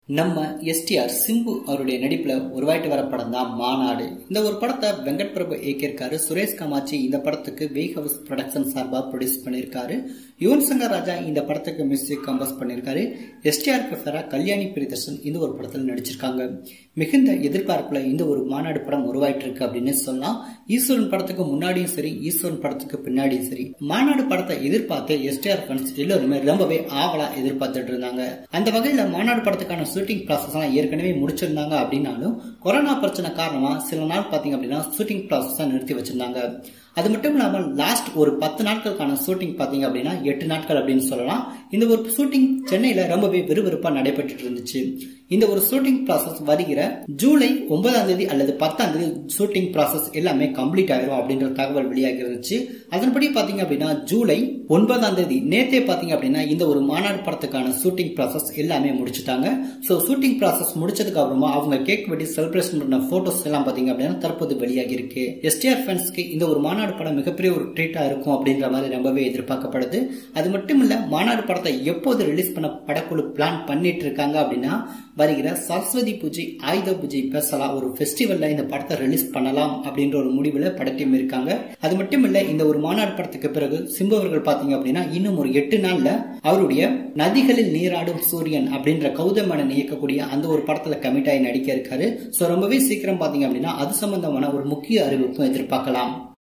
நம்ம எஸ்டிஆர் சிம்பு அவருடைய நடிப்புல உருவாயிட்டு வர படம் தான் மாநாடு இந்த ஒரு படத்தை வெங்கட் பிரபு இயக்கியிருக்காரு சுரேஷ் காமாட்சி இந்த படத்துக்கு வே ஹவுஸ் ப்ரொடக்ஷன் சார்பா ப்ரொடியூஸ் பண்ணியிருக்காரு யுவன் சங்கர் ராஜா இந்த படத்துக்கு மியூசிக் கம்போஸ் பண்ணியிருக்காரு எஸ்டிஆர் பிஃபரா கல்யாணி பிரியதர்ஷன் இந்த ஒரு படத்தில் நடிச்சிருக்காங்க மிகுந்த எதிர்பார்ப்புல இந்த ஒரு மாநாடு படம் உருவாயிட்டு இருக்கு அப்படின்னு சொல்லலாம் ஈஸ்வரன் படத்துக்கு முன்னாடியும் சரி ஈஸ்வரன் படத்துக்கு பின்னாடியும் சரி மாநாடு படத்தை எதிர்பார்த்து எஸ்டிஆர் ஃபன்ஸ் எல்லாருமே ரொம்பவே ஆவலா எதிர்பார்த்துட்டு இருந்தாங்க அந்த வகையில மாநாடு படத்துக்கான ஷூட்டிங் ப்ராசஸ் எல்லாம் ஏற்கனவே முடிச்சிருந்தாங்க அப்படின்னாலும் கொரோனா பிரச்சனை காரணமா சில நாள் பாத்தீங்க அப்படின்னா ஷூட்டிங் ப்ராசஸ் நிறுத்தி வச்சிருந்தாங்க அது மட்டும் இல்லாமல் லாஸ்ட் ஒரு பத்து நாட்களுக்கான ஷூட்டிங் பாத்தீங்க அப்படின்னா எட்டு நாட்கள் அப்படின்னு சொல்லலாம் இந்த ஒரு ஷூட்டிங் சென்னையில ரொம்பவே விறுவிறுப்பா நடைபெற்று இருந்துச்சு இந்த ஒரு ஷூட்டிங் ப்ராசஸ் வருகிற ஜூலை ஒன்பதாம் தேதி அல்லது பத்தாம் தேதி ஷூட்டிங் ப்ராசஸ் எல்லாமே கம்ப்ளீட் ஆயிரும் அப்படின்ற தகவல் வெளியாகி இருந்துச்சு அதன்படி பாத்தீங்க அப்படின்னா ஜூலை ஒன்பதாம் தேதி நேத்தே பாத்தீங்க அப்படின்னா இந்த ஒரு மாநாடு படத்துக்கான ஷூட்டிங் ப்ராசஸ் எல்லாமே முடிச்சுட்டாங்க ஸோ ஷூட்டிங் ப்ராசஸ் முடிச்சதுக்கு அப்புறமா அவங்க கேக் வெட்டி செலிப்ரேஷன் பண்ண போட்டோஸ் எல்லாம் பாத்தீங்க அப்படின்னா தற்போது வெளியாகி இருக்கு எஸ்டிஆர் ஃபேன்ஸ்க்கு இந்த ஒரு மாநாடு படம் மிகப்பெரிய ஒரு ட்ரீட்டா இருக்கும் அப்படின்ற மாதிரி ரொம்பவே எதிர்பார்க்கப்படுது அது மட்டும் இல்ல மாநாடு படத்தை எப்போது ரிலீஸ் பண்ண படக்குழு பிளான் பண்ணிட்டு இருக்காங்க அப்படின்னா வருகிற சரஸ்வதி பூஜை ஆயுத பூஜை பெசலா ஒரு ஃபெஸ்டிவல்ல இந்த படத்தை ரிலீஸ் பண்ணலாம் அப்படின்ற ஒரு முடிவுல படத்தையும் இருக்காங்க அது மட்டும் இல்ல இந்த ஒரு மாநாடு படத்துக்கு பிறகு சிம்பு அவர்கள் பாத்தீங்க அப்படின்னா இன்னும் ஒரு எட்டு நாள்ல அவருடைய நதிகளில் நீராடும் சூரியன் அப்படின்ற கௌதமனன் இயக்கக்கூடிய அந்த ஒரு படத்துல கமிட் ஆகி நடிக்க இருக்காரு சோ ரொம்பவே சீக்கிரம் பாத்தீங்க அப்படின்னா அது சம்பந்தமான ஒரு முக்கிய அறிவிப்பும் எதிர்பார்க்கலாம்